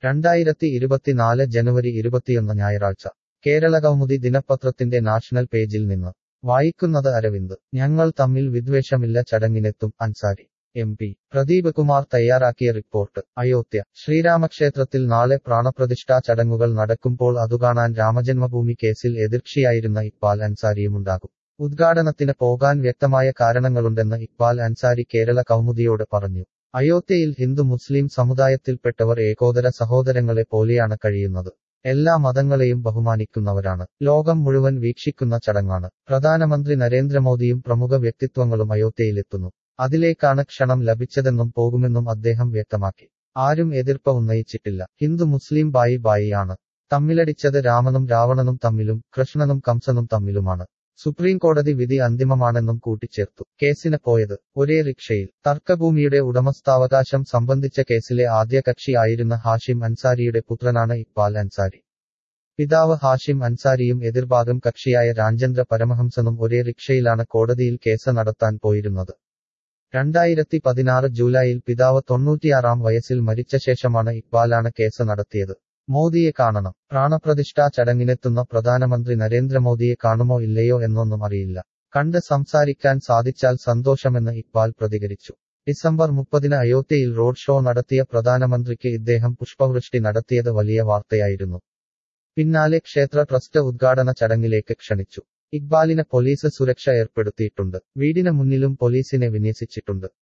രണ്ടായിരത്തി ഇരുപത്തിനാല് ജനുവരി ഇരുപത്തിയൊന്ന് ഞായറാഴ്ച കേരള കൗമുദി ദിനപത്രത്തിന്റെ നാഷണൽ പേജിൽ നിന്ന് വായിക്കുന്നത് അരവിന്ദ് ഞങ്ങൾ തമ്മിൽ വിദ്വേഷമില്ല ചടങ്ങിനെത്തും അൻസാരി എം പി പ്രദീപ് കുമാർ തയ്യാറാക്കിയ റിപ്പോർട്ട് അയോധ്യ ശ്രീരാമക്ഷേത്രത്തിൽ നാളെ പ്രാണപ്രതിഷ്ഠാ ചടങ്ങുകൾ നടക്കുമ്പോൾ അതുകാണാൻ രാമജന്മഭൂമി കേസിൽ എതിർക്ഷിയായിരുന്ന ഇക്ബാൽ അൻസാരിയുമുണ്ടാകും ഉദ്ഘാടനത്തിന് പോകാൻ വ്യക്തമായ കാരണങ്ങളുണ്ടെന്ന് ഇക്ബാൽ അൻസാരി കേരള കൗമുദിയോട് പറഞ്ഞു അയോധ്യയിൽ ഹിന്ദു മുസ്ലിം സമുദായത്തിൽപ്പെട്ടവർ ഏകോദര സഹോദരങ്ങളെ പോലെയാണ് കഴിയുന്നത് എല്ലാ മതങ്ങളെയും ബഹുമാനിക്കുന്നവരാണ് ലോകം മുഴുവൻ വീക്ഷിക്കുന്ന ചടങ്ങാണ് പ്രധാനമന്ത്രി നരേന്ദ്രമോദിയും പ്രമുഖ വ്യക്തിത്വങ്ങളും അയോധ്യയിലെത്തുന്നു അതിലേക്കാണ് ക്ഷണം ലഭിച്ചതെന്നും പോകുമെന്നും അദ്ദേഹം വ്യക്തമാക്കി ആരും എതിർപ്പ് ഉന്നയിച്ചിട്ടില്ല ഹിന്ദു മുസ്ലിം ബായി ബായിയാണ് തമ്മിലടിച്ചത് രാമനും രാവണനും തമ്മിലും കൃഷ്ണനും കംസനും തമ്മിലുമാണ് സുപ്രീം കോടതി വിധി അന്തിമമാണെന്നും കൂട്ടിച്ചേർത്തു കേസിന് പോയത് ഒരേ റിക്ഷയിൽ തർക്കഭൂമിയുടെ ഉടമസ്ഥാവകാശം സംബന്ധിച്ച കേസിലെ ആദ്യ കക്ഷി ആയിരുന്ന ഹാഷിം അൻസാരിയുടെ പുത്രനാണ് ഇക്ബാൽ അൻസാരി പിതാവ് ഹാഷിം അൻസാരിയും എതിർഭാഗം കക്ഷിയായ രാജേന്ദ്ര പരമഹംസനും ഒരേ റിക്ഷയിലാണ് കോടതിയിൽ കേസ് നടത്താൻ പോയിരുന്നത് രണ്ടായിരത്തി പതിനാറ് ജൂലൈയിൽ പിതാവ് തൊണ്ണൂറ്റിയാറാം വയസ്സിൽ മരിച്ച ശേഷമാണ് ഇക്ബാലാണ് കേസ് നടത്തിയത് മോദിയെ കാണണം പ്രാണപ്രതിഷ്ഠാ ചടങ്ങിനെത്തുന്ന പ്രധാനമന്ത്രി നരേന്ദ്രമോദിയെ കാണുമോ ഇല്ലയോ എന്നൊന്നും അറിയില്ല കണ്ട് സംസാരിക്കാൻ സാധിച്ചാൽ സന്തോഷമെന്ന് ഇക്ബാൽ പ്രതികരിച്ചു ഡിസംബർ മുപ്പതിന് അയോധ്യയിൽ റോഡ് ഷോ നടത്തിയ പ്രധാനമന്ത്രിക്ക് ഇദ്ദേഹം പുഷ്പവൃഷ്ടി നടത്തിയത് വലിയ വാർത്തയായിരുന്നു പിന്നാലെ ക്ഷേത്ര ട്രസ്റ്റ് ഉദ്ഘാടന ചടങ്ങിലേക്ക് ക്ഷണിച്ചു ഇക്ബാലിന് പോലീസ് സുരക്ഷ ഏർപ്പെടുത്തിയിട്ടുണ്ട് വീടിന് മുന്നിലും പോലീസിനെ വിന്യസിച്ചിട്ടുണ്ട്